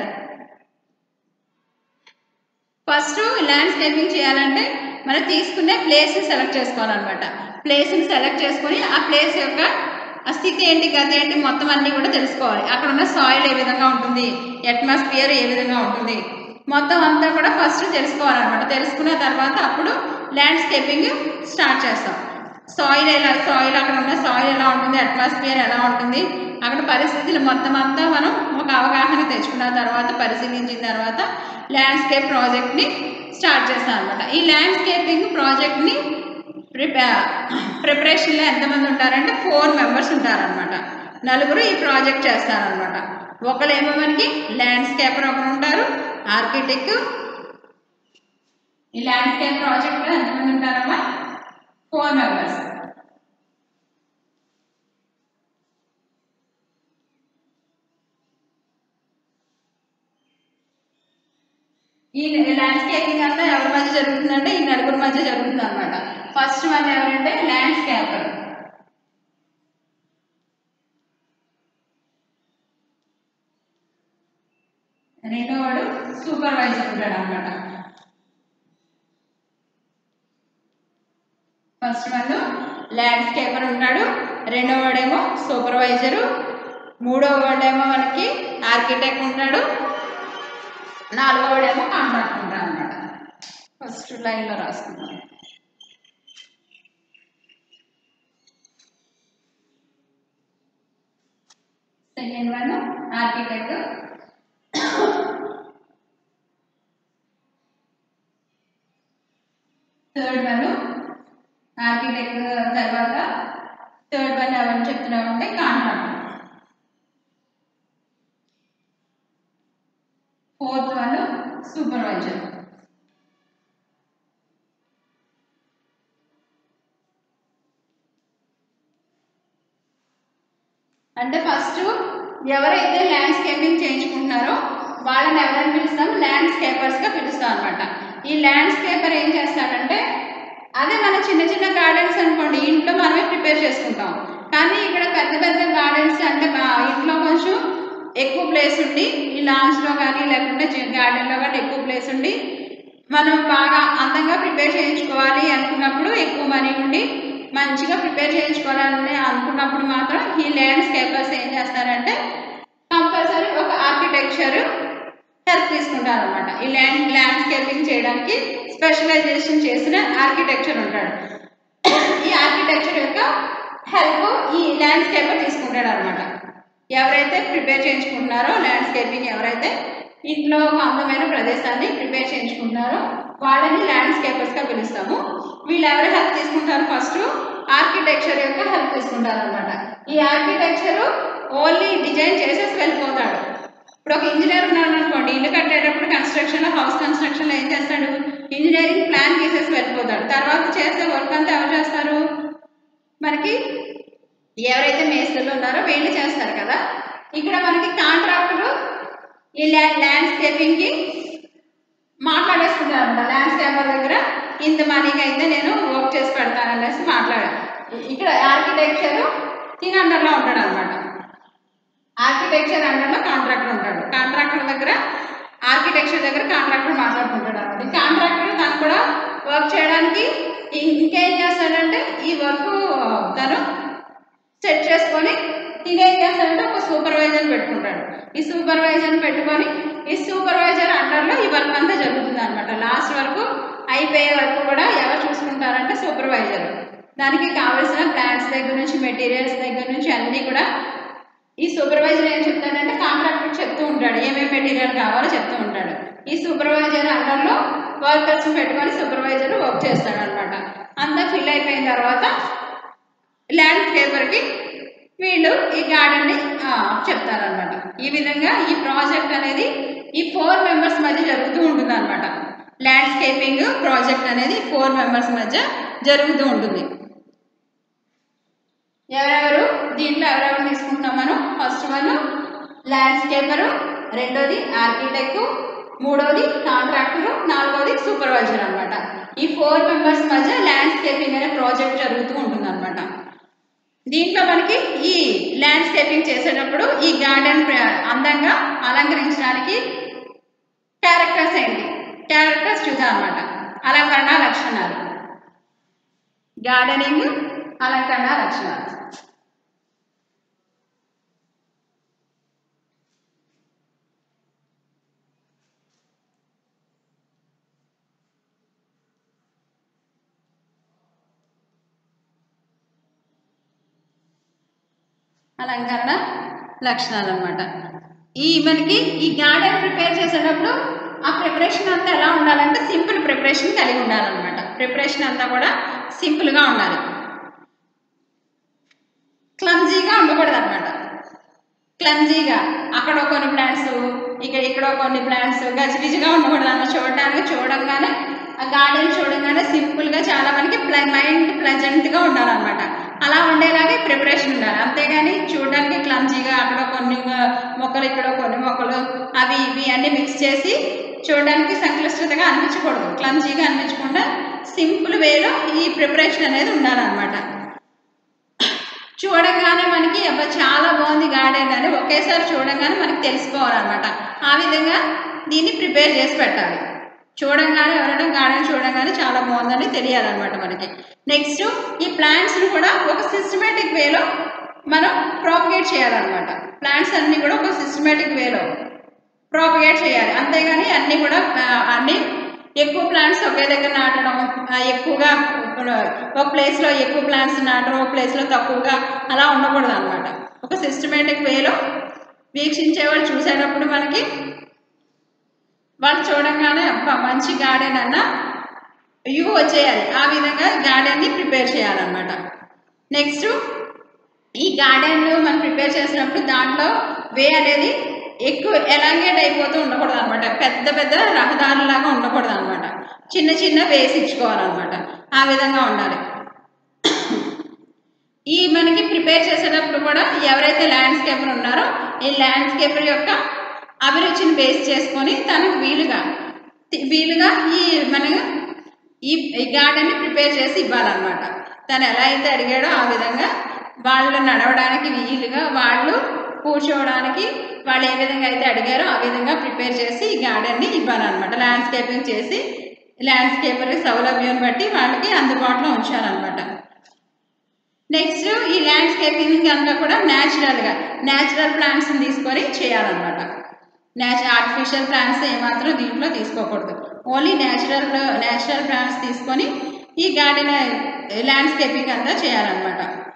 ఫస్ట్ ల్యాండ్స్కేపింగ్ చేయాలంటే మనం తీసుకునే ప్లేస్ని సెలెక్ట్ చేసుకోవాలన్నమాట ప్లేస్ని సెలెక్ట్ చేసుకొని ఆ ప్లేస్ యొక్క ఆ స్థితి ఏంటి గతి ఏంటి మొత్తం అన్నీ కూడా తెలుసుకోవాలి అక్కడ ఉన్న సాయిల్ ఏ విధంగా ఉంటుంది అట్మాస్ఫియర్ ఏ విధంగా ఉంటుంది మొత్తం అంతా కూడా ఫస్ట్ తెలుసుకోవాలన్నమాట తెలుసుకున్న తర్వాత అప్పుడు ల్యాండ్స్కేపింగ్ స్టార్ట్ చేస్తాం సాయిల్ ఎలా సాయిల్ అక్కడ ఉన్న సాయిల్ ఎలా ఉంటుంది అట్మాస్ఫియర్ ఎలా ఉంటుంది అక్కడ పరిస్థితులు మొత్తం అంతా మనం ఒక అవగాహన తెచ్చుకున్న తర్వాత పరిశీలించిన తర్వాత ల్యాండ్స్కేప్ ప్రాజెక్ట్ని స్టార్ట్ చేస్తాం అనమాట ఈ ల్యాండ్స్కేపింగ్ ప్రాజెక్ట్ని ప్రిపే ప్రిపరేషన్లో ఎంతమంది ఉంటారంటే ఫోర్ మెంబర్స్ ఉంటారనమాట నలుగురు ఈ ప్రాజెక్ట్ చేస్తారనమాట ఒకళ్ళేమో మనకి ల్యాండ్స్కేపర్ ఒకరు ఉంటారు ఆర్కిటెక్ట్ ఈ ల్యాండ్స్కేప్ ప్రాజెక్ట్లో ఎంతమంది ఉంటారమ్మా ఫోర్ మెంబర్స్ ఈ ల్యాండ్స్కేపింగ్ అంతా ఎవరి మధ్య జరుగుతుందంటే ఈ నలుగురు మధ్య జరుగుతుంది అనమాట ఫస్ట్ వన్ ఎవరంటే ల్యాండ్స్కేపర్ రెండో వాడు సూపర్వైజర్ ఉంటాడు అనమాట ఫస్ట్ వన్ ల్యాండ్స్కేపర్ ఉంటాడు రెండో వాడేమో సూపర్వైజరు మూడో వాడేమో మనకి ఆర్కిటెక్ట్ ఉంటాడు నాలుగో వాడేమో కాంట్రాక్ట్ ఉంటాడు అనమాట ఫస్ట్ లైన్లో రాసుకున్నాం second one architect third one architect తర్వాత థర్డ్ వన్ ఎవరు చెప్తున్నామంటే కాంట్రాక్ట్ ఫోర్త్ వన్ సూపర్వైజర్ అంటే ఫస్ట్ ఎవరైతే ల్యాండ్స్కేపింగ్ చేయించుకుంటున్నారో వాళ్ళని ఎవరైనా పిలుస్తాం ల్యాండ్స్కేపర్స్గా పిలుస్తాం అనమాట ఈ ల్యాండ్స్కేపర్ ఏం చేస్తాడంటే అదే మన చిన్న చిన్న గార్డెన్స్ అనుకోండి ఇంట్లో మనమే ప్రిపేర్ చేసుకుంటాం కానీ ఇక్కడ పెద్ద పెద్ద గార్డెన్స్ అంటే మా ఇంట్లో కొంచెం ఎక్కువ ప్లేస్ ఉండి ఈ లాంచ్లో కానీ లేకుంటే గార్డెన్లో కానీ ఎక్కువ ప్లేస్ ఉండి మనం బాగా అందంగా ప్రిపేర్ చేయించుకోవాలి అనుకున్నప్పుడు ఎక్కువ మనీ ఉండి మంచిగా ప్రిపేర్ చేయించుకోవాలని అనుకున్నప్పుడు మాత్రం ఈ ల్యాండ్స్కేపర్స్ ఏం చేస్తారంటే కంపల్సరీ ఒక ఆర్కిటెక్చర్ హెల్ప్ తీసుకుంటారు అనమాట ఈ ల్యాండ్ ల్యాండ్స్కేపింగ్ చేయడానికి స్పెషలైజేషన్ చేసిన ఆర్కిటెక్చర్ ఉంటాడు ఈ ఆర్కిటెక్చర్ యొక్క హెల్ప్ ఈ ల్యాండ్స్కేపర్ తీసుకుంటాడు అనమాట ఎవరైతే ప్రిపేర్ చేయించుకుంటున్నారో ల్యాండ్స్కేపింగ్ ఎవరైతే ఇంట్లో ఒక అందమైన ప్రదేశాన్ని ప్రిపేర్ చేయించుకుంటున్నారో వాళ్ళని ల్యాండ్స్కేపర్స్గా పిలుస్తాము వీళ్ళు ఎవరు హెల్ప్ తీసుకుంటారు ఫస్ట్ ఆర్కిటెక్చర్ యొక్క హెల్ప్ తీసుకుంటారు అనమాట ఈ ఆర్కిటెక్చర్ ఓన్లీ డిజైన్ చేసేసి వెళ్ళిపోతాడు ఇప్పుడు ఒక ఇంజనీర్ ఉన్నాడు అనుకోండి ఇల్లు కట్టేటప్పుడు కన్స్ట్రక్షన్ హౌస్ కన్స్ట్రక్షన్లో ఏం చేస్తాడు ఇంజనీరింగ్ ప్లాన్ గీసేసి వెళ్ళిపోతాడు తర్వాత చేసే వర్క్ అంతా ఎవరు చేస్తారు మనకి ఎవరైతే మేస్త్రులు ఉన్నారో వీళ్ళు చేస్తారు కదా ఇక్కడ మనకి కాంట్రాక్టర్ ఈ ల్యాండ్ ల్యాండ్స్కేపింగ్కి మాట్లాడేసుకుంటారంట ల్యాండ్స్కేపర్ దగ్గర ఇంత మనీకి అయితే నేను వర్క్ చేసి పెడతాననేసి మాట్లాడాను ఇక్కడ ఆర్కిటెక్చర్ తిన అండర్లో ఉంటాడు అనమాట ఆర్కిటెక్చర్ అండర్లో కాంట్రాక్టర్ ఉంటాడు కాంట్రాక్టర్ దగ్గర ఆర్కిటెక్చర్ దగ్గర కాంట్రాక్టర్ మాట్లాడుకుంటాడు అనమాట ఈ కాంట్రాక్టర్ తను కూడా వర్క్ చేయడానికి ఇం- ఇంకేం చేస్తాడంటే ఈ వర్క్ తను సెట్ చేసుకొని తినేం చేస్తాడంటే ఒక సూపర్వైజర్ పెట్టుకుంటాడు ఈ సూపర్వైజర్ పెట్టుకొని ఈ సూపర్వైజర్ అండర్లో ఈ వర్క్ అంతా జరుగుతుంది అనమాట లాస్ట్ వరకు అయిపోయే వరకు కూడా ఎవరు చూసుకుంటారంటే సూపర్వైజర్ దానికి కావాల్సిన ప్లాన్స్ దగ్గర నుంచి మెటీరియల్స్ దగ్గర నుంచి అన్నీ కూడా ఈ సూపర్వైజర్ ఏం చెప్తాడంటే కాంట్రాక్టర్ చెప్తూ ఉంటాడు ఏమేమి మెటీరియల్ కావాలో చెప్తూ ఉంటాడు ఈ సూపర్వైజర్ అండర్లో వర్కర్స్ పెట్టుకొని సూపర్వైజర్ వర్క్ చేస్తాడు అనమాట అంతా ఫిల్ అయిపోయిన తర్వాత ల్యాండ్స్కేపర్కి వీళ్ళు ఈ గార్డెన్ని చెప్తారనమాట ఈ విధంగా ఈ ప్రాజెక్ట్ అనేది ఈ ఫోర్ మెంబర్స్ మధ్య జరుగుతూ ఉంటుంది అనమాట ల్యాండ్స్కేపింగ్ ప్రాజెక్ట్ అనేది ఫోర్ మెంబర్స్ మధ్య జరుగుతూ ఉంటుంది ఎవరెవరు దీంట్లో ఎవరెవరు తీసుకుంటున్నాం మనం ఫస్ట్ వన్ ల్యాండ్స్కేపరు రెండోది ఆర్కిటెక్ట్ మూడోది కాంట్రాక్టర్ నాలుగోది సూపర్వైజర్ అన్నమాట ఈ ఫోర్ మెంబర్స్ మధ్య ల్యాండ్స్కేపింగ్ అనే ప్రాజెక్ట్ జరుగుతూ ఉంటుంది అనమాట దీంట్లో మనకి ఈ ల్యాండ్స్కేపింగ్ చేసేటప్పుడు ఈ గార్డెన్ అందంగా అలంకరించడానికి క్యారెక్టర్స్ ఏంటి క్యారెక్టర్స్ చూద్దాం అనమాట అలంకరణ లక్షణాలు గార్డెనింగ్ అలంకరణ లక్షణాలు అలంకరణ లక్షణాలు అనమాట ఈ మనకి ఈ గార్డెన్ ప్రిపేర్ చేసేటప్పుడు ఆ ప్రిపరేషన్ అంతా ఎలా ఉండాలంటే సింపుల్ ప్రిపరేషన్ కలిగి ఉండాలన్నమాట ప్రిపరేషన్ అంతా కూడా సింపుల్గా ఉండాలి క్లమ్జీగా ఉండకూడదు అనమాట క్లమ్జీగా అక్కడ కొన్ని ప్లాంట్స్ ఇక్కడ ఇక్కడ కొన్ని ప్లాంట్స్ గజిబిజిగా ఉండకూడదు అన్న చూడడానికి చూడంగానే ఆ గార్డెన్ చూడంగానే సింపుల్గా చాలా మనకి ప్ల మైండ్ ప్లెజెంట్గా ఉండాలన్నమాట అలా ఉండేలాగే ప్రిపరేషన్ ఉండాలి అంతేగాని చూడడానికి క్లమ్జీగా అక్కడ కొన్ని ఆ, మొక్కలు ఇక్కడ కొన్ని మొక్కలు అవి ఇవి అన్నీ మిక్స్ చేసి చూడడానికి సంక్లిష్టతగా అనిపించకూడదు క్లమ్జీగా అనిపించకుండా సింపుల్ వేలో ఈ ప్రిపరేషన్ అనేది ఉండాలన్నమాట చూడగానే మనకి అబ్బా చాలా బాగుంది గార్డెన్ అని ఒకేసారి చూడగానే మనకి తెలిసిపోవాలన్నమాట ఆ విధంగా దీన్ని ప్రిపేర్ చేసి పెట్టాలి చూడంగానే ఎవరైనా గార్డెన్ చూడంగానే చాలా బాగుందని తెలియాలన్నమాట మనకి నెక్స్ట్ ఈ ప్లాంట్స్ని కూడా ఒక సిస్టమేటిక్ వేలో మనం ప్రాపగేట్ చేయాలన్నమాట ప్లాంట్స్ అన్నీ కూడా ఒక సిస్టమేటిక్ వేలో ప్రాపగేట్ చేయాలి అంతేగాని అన్నీ కూడా ఆ, అన్నీ ఎక్కువ ప్లాంట్స్ ఒకే దగ్గర నాటడం ఆ, ఎక్కువగా ఒక ప్లేస్లో ఎక్కువ ప్లాంట్స్ నాటడం ఒక ప్లేస్లో తక్కువగా అలా ఉండకూడదు అనమాట ఒక సిస్టమేటిక్ వేలో వీక్షించే వాళ్ళు చూసేటప్పుడు మనకి వాళ్ళు చూడంగానే అబ్బా మంచి గార్డెన్ అన్న ఇవి వచ్చేయాలి ఆ విధంగా గార్డెన్ని ప్రిపేర్ చేయాలన్నమాట నెక్స్ట్ ఈ గార్డెన్ మనం ప్రిపేర్ చేసినప్పుడు దాంట్లో వే అనేది ఎక్కువ ఎలాంగేట్ అయిపోతూ ఉండకూడదు అనమాట పెద్ద పెద్ద రహదారులాగా ఉండకూడదు అనమాట చిన్న చిన్న వేసి ఇచ్చుకోవాలన్నమాట ఆ విధంగా ఉండాలి ఈ మనకి ప్రిపేర్ చేసేటప్పుడు కూడా ఎవరైతే ల్యాండ్స్కేపర్ ఉన్నారో ఈ ల్యాండ్స్కేపర్ యొక్క అభిరుచిని బేస్ చేసుకొని తనకు వీలుగా తి- వీలుగా ఈ మన ఈ ఈ గార్డెన్ని ప్రిపేర్ చేసి ఇవ్వాలన్నమాట తను ఎలా అయితే అడిగాడో ఆ విధంగా వాళ్ళు నడవడానికి వీలుగా వాళ్ళు కూర్చోవడానికి వాళ్ళు ఏ విధంగా అయితే అడిగారో ఆ విధంగా ప్రిపేర్ చేసి ఈ గార్డెన్ని ఇవ్వాలన్నమాట ల్యాండ్స్కేపింగ్ చేసి ల్యాండ్స్కేపర్ సౌలభ్యం బట్టి వాళ్ళకి అందుబాటులో ఉంచాలన్నమాట నెక్స్ట్ ఈ ల్యాండ్స్కేపింగ్ అంతా కూడా న్యాచురల్గా న్యాచురల్ ప్లాంట్స్ని తీసుకొని చేయాలన్నమాట న్యాచు ఆర్టిఫిషియల్ ప్లాంట్స్ ఏమాత్రం దీంట్లో తీసుకోకూడదు ఓన్లీ న్యాచురల్ న్యాచురల్ ప్లాంట్స్ తీసుకొని ఈ గార్డెన్ ల్యాండ్స్కేపింగ్ అంతా చేయాలన్నమాట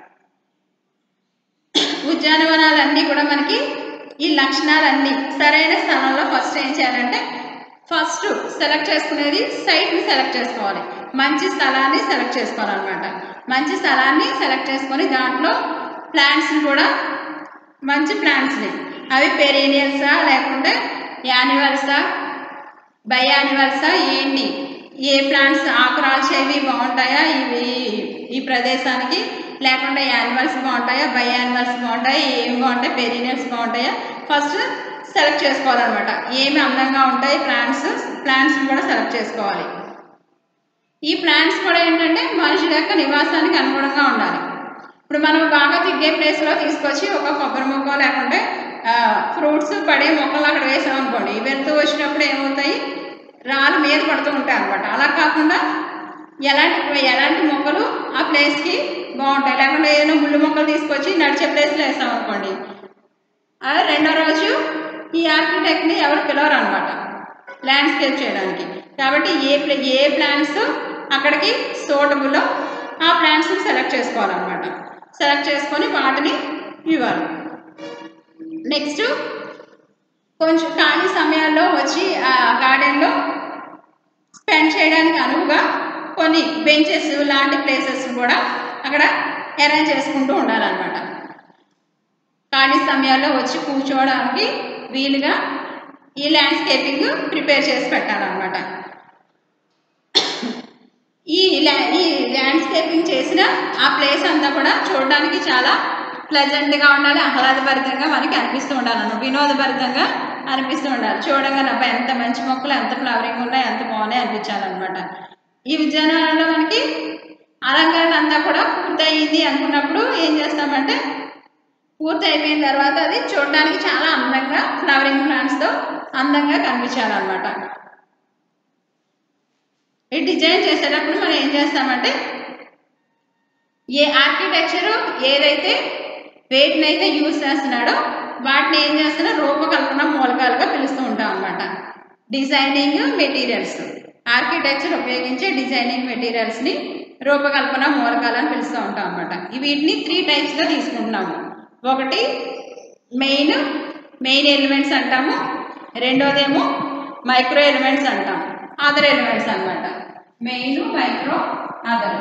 ఉద్యానవనాలన్నీ కూడా మనకి ఈ లక్షణాలన్నీ సరైన స్థలంలో ఫస్ట్ ఏం చేయాలంటే ఫస్ట్ సెలెక్ట్ చేసుకునేది సైట్ని సెలెక్ట్ చేసుకోవాలి మంచి స్థలాన్ని సెలెక్ట్ చేసుకోవాలన్నమాట మంచి స్థలాన్ని సెలెక్ట్ చేసుకొని దాంట్లో ప్లాంట్స్ని కూడా మంచి ప్లాంట్స్ని అవి పెరీనియల్సా లేకుంటే యాన్యువల్సా బయాన్యువల్సా ఏంటి ఏ ప్లాంట్స్ ఆకురాల్చేవి బాగుంటాయా ఇవి ఈ ప్రదేశానికి లేకుండా యానిమల్స్ బాగుంటాయా బై యానిమల్స్ బాగుంటాయా ఏం బాగుంటాయి పెరీనియల్స్ బాగుంటాయా ఫస్ట్ సెలెక్ట్ చేసుకోవాలన్నమాట ఏమి అందంగా ఉంటాయి ప్లాంట్స్ ప్లాంట్స్ని కూడా సెలెక్ట్ చేసుకోవాలి ఈ ప్లాంట్స్ కూడా ఏంటంటే మనుషుల యొక్క నివాసానికి అనుగుణంగా ఉండాలి ఇప్పుడు మనం బాగా తిరిగే ప్లేస్లో తీసుకొచ్చి ఒక కొబ్బరి మొక్క లేకుంటే ఫ్రూట్స్ పడే మొక్కలు అక్కడ వేసాం అనుకోండి వెళ్తూ వచ్చినప్పుడు ఏమవుతాయి రాళ్ళు మీద పడుతూ ఉంటాయి అనమాట అలా కాకుండా ఎలాంటి ఎలాంటి మొక్కలు ఆ ప్లేస్కి బాగుంటాయి లేకుంటే ఏదైనా ముళ్ళు మొక్కలు తీసుకొచ్చి నడిచే ప్లేస్లో వేసాం అనుకోండి అది రెండో రోజు ఈ ఆర్కిటెక్ట్ని ఎవరు పిలవరు అనమాట ల్యాండ్స్కేప్ చేయడానికి కాబట్టి ఏ ప్లే ఏ ప్లాన్స్ అక్కడికి సూటబుల్ ఆ ప్లాంట్స్ని సెలెక్ట్ చేసుకోవాలన్నమాట సెలెక్ట్ చేసుకొని వాటిని ఇవ్వాలి నెక్స్ట్ కొంచెం ఖాళీ సమయాల్లో వచ్చి ఆ గార్డెన్లో స్పెండ్ చేయడానికి అనువుగా కొన్ని బెంచెస్ లాంటి ప్లేసెస్ కూడా అక్కడ అరేంజ్ చేసుకుంటూ ఉండాలన్నమాట ఖాళీ సమయాల్లో వచ్చి కూర్చోవడానికి వీలుగా ఈ ల్యాండ్స్కేపింగ్ ప్రిపేర్ చేసి పెట్టాలన్నమాట ఈ ల్యా ఈ ల్యాండ్స్కేపింగ్ చేసిన ఆ ప్లేస్ అంతా కూడా చూడడానికి చాలా ప్లెజెంట్గా ఉండాలి ఆహ్లాదభరితంగా మనకి అనిపిస్తూ ఉండాలన్న వినోదభరితంగా అనిపిస్తూ ఉండాలి చూడగానే అబ్బా ఎంత మంచి మొక్కలు ఎంత ఫ్లవరింగ్ ఉన్నాయి ఎంత బాగున్నాయి అనిపించాలన్నమాట ఈ విజయనగరంలో మనకి అలంకరణ అంతా కూడా పూర్తయింది అనుకున్నప్పుడు ఏం చేస్తామంటే పూర్తి అయిపోయిన తర్వాత అది చూడడానికి చాలా అందంగా ఫ్లవరింగ్ ప్లాంట్స్తో అందంగా కనిపించాలన్నమాట ఈ డిజైన్ చేసేటప్పుడు మనం ఏం చేస్తామంటే ఏ ఆర్కిటెక్చరు ఏదైతే వేటిని అయితే యూజ్ చేస్తున్నాడో వాటిని ఏం చేస్తున్నా రూపకల్పన మూలకాలుగా పిలుస్తూ ఉంటాం అనమాట డిజైనింగ్ మెటీరియల్స్ ఆర్కిటెక్చర్ ఉపయోగించే డిజైనింగ్ మెటీరియల్స్ని రూపకల్పన మూలకాలు అని పిలుస్తూ ఉంటాం అనమాట వీటిని త్రీ టైప్స్గా తీసుకుంటున్నాము ఒకటి మెయిన్ మెయిన్ ఎలిమెంట్స్ అంటాము రెండోదేమో మైక్రో ఎలిమెంట్స్ అంటాం అదర్ ఎలిమెంట్స్ అనమాట మెయిన్ మైక్రో అదర్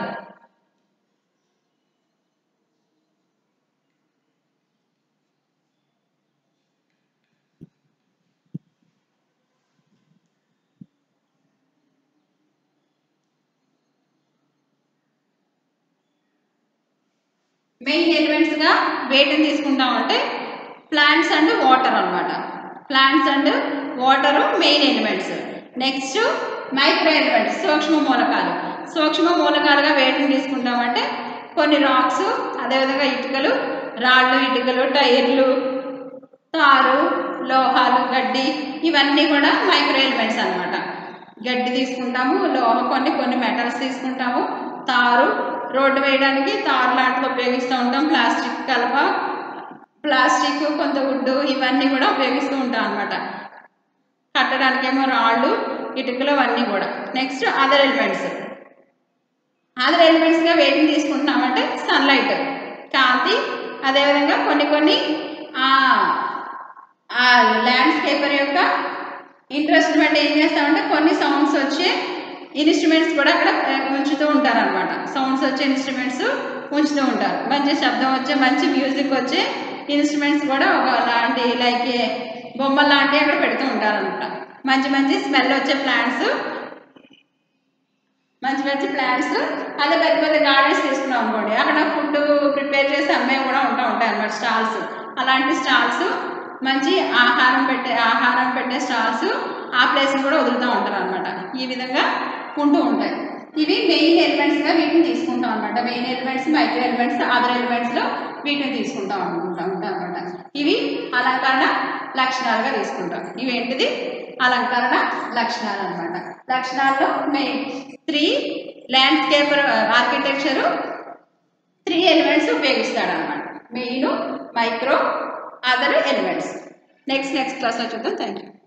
మెయిన్ ఎలిమెంట్స్గా వేటిని తీసుకుంటామంటే ప్లాంట్స్ అండ్ వాటర్ అనమాట plants and water main elements next micro elements సూక్ష్మ మూలకాలు సూక్ష్మ మూలకాలుగా వేటిని తీసుకుంటామంటే కొన్ని రాక్స్ అదేవిధంగా ఇటుకలు రాళ్ళు ఇటుకలు టైర్లు తారు లోహాలు గడ్డి ఇవన్నీ కూడా మైక్రో ఎలిమెంట్స్ అనమాట గడ్డి తీసుకుంటాము లోహ కొన్ని కొన్ని మెటల్స్ తీసుకుంటాము తారు రోడ్డు వేయడానికి తారు లాంటివి ఉపయోగిస్తూ ఉంటాం ప్లాస్టిక్ కలప ప్లాస్టిక్ కొంత వుడ్ ఇవన్నీ కూడా ఉపయోగిస్తూ ఉంటాం అనమాట కట్టడానికేమో రాళ్ళు ఇటుకలు అవన్నీ కూడా నెక్స్ట్ అదర్ ఎలిమెంట్స్ అదర్ ఎలిమెంట్స్గా వేటిని తీసుకుంటున్నామంటే సన్లైట్ కాంతి అదేవిధంగా కొన్ని కొన్ని ఆ ల్యాండ్స్కేపర్ యొక్క ఇంట్రెస్ట్ బట్టి ఏం చేస్తామంటే కొన్ని సౌండ్స్ వచ్చే ఇన్స్ట్రుమెంట్స్ కూడా అక్కడ ఉంచుతూ ఉంటారు అనమాట సౌండ్స్ వచ్చే ఇన్స్ట్రుమెంట్స్ ఉంచుతూ ఉంటారు మంచి శబ్దం వచ్చే మంచి మ్యూజిక్ వచ్చే ఇన్స్ట్రుమెంట్స్ కూడా ఒక లాంటి లైక్ బొమ్మలు లాంటివి అక్కడ పెడుతూ ఉంటారు అనమాట మంచి మంచి స్మెల్ వచ్చే ప్లాంట్స్ మంచి మంచి ప్లాంట్స్ అదే పెద్ద పెద్ద గార్డెన్స్ తీసుకున్నాం అనుకోండి అక్కడ ఫుడ్ ప్రిపేర్ చేసి అమ్మే కూడా ఉంటా ఉంటాయి అన్నమాట స్టాల్స్ అలాంటి స్టాల్స్ మంచి ఆహారం పెట్టే ఆహారం పెట్టే స్టాల్స్ ఆ ప్లేస్ని కూడా వదులుతూ ఉంటారు అనమాట ఈ విధంగా ఉంటూ ఉంటాయి ఇవి మెయిన్ ఎలిమెంట్స్గా వీటిని తీసుకుంటాం అనమాట main elements micro elements other ఎలిమెంట్స్లో వీటిని తీసుకుంటాం అనుకుంటాం ఉంటాం అనమాట ఇవి అలంకరణ లక్షణాలుగా తీసుకుంటాం ఇవి ఏంటిది అలంకరణ లక్షణాలు అనమాట లక్షణాల్లో main three landscaper architecture three elements ఉపయోగిస్తాడు అనమాట main micro other elements next next క్లాస్లో చూద్దాం థ్యాంక్ యూ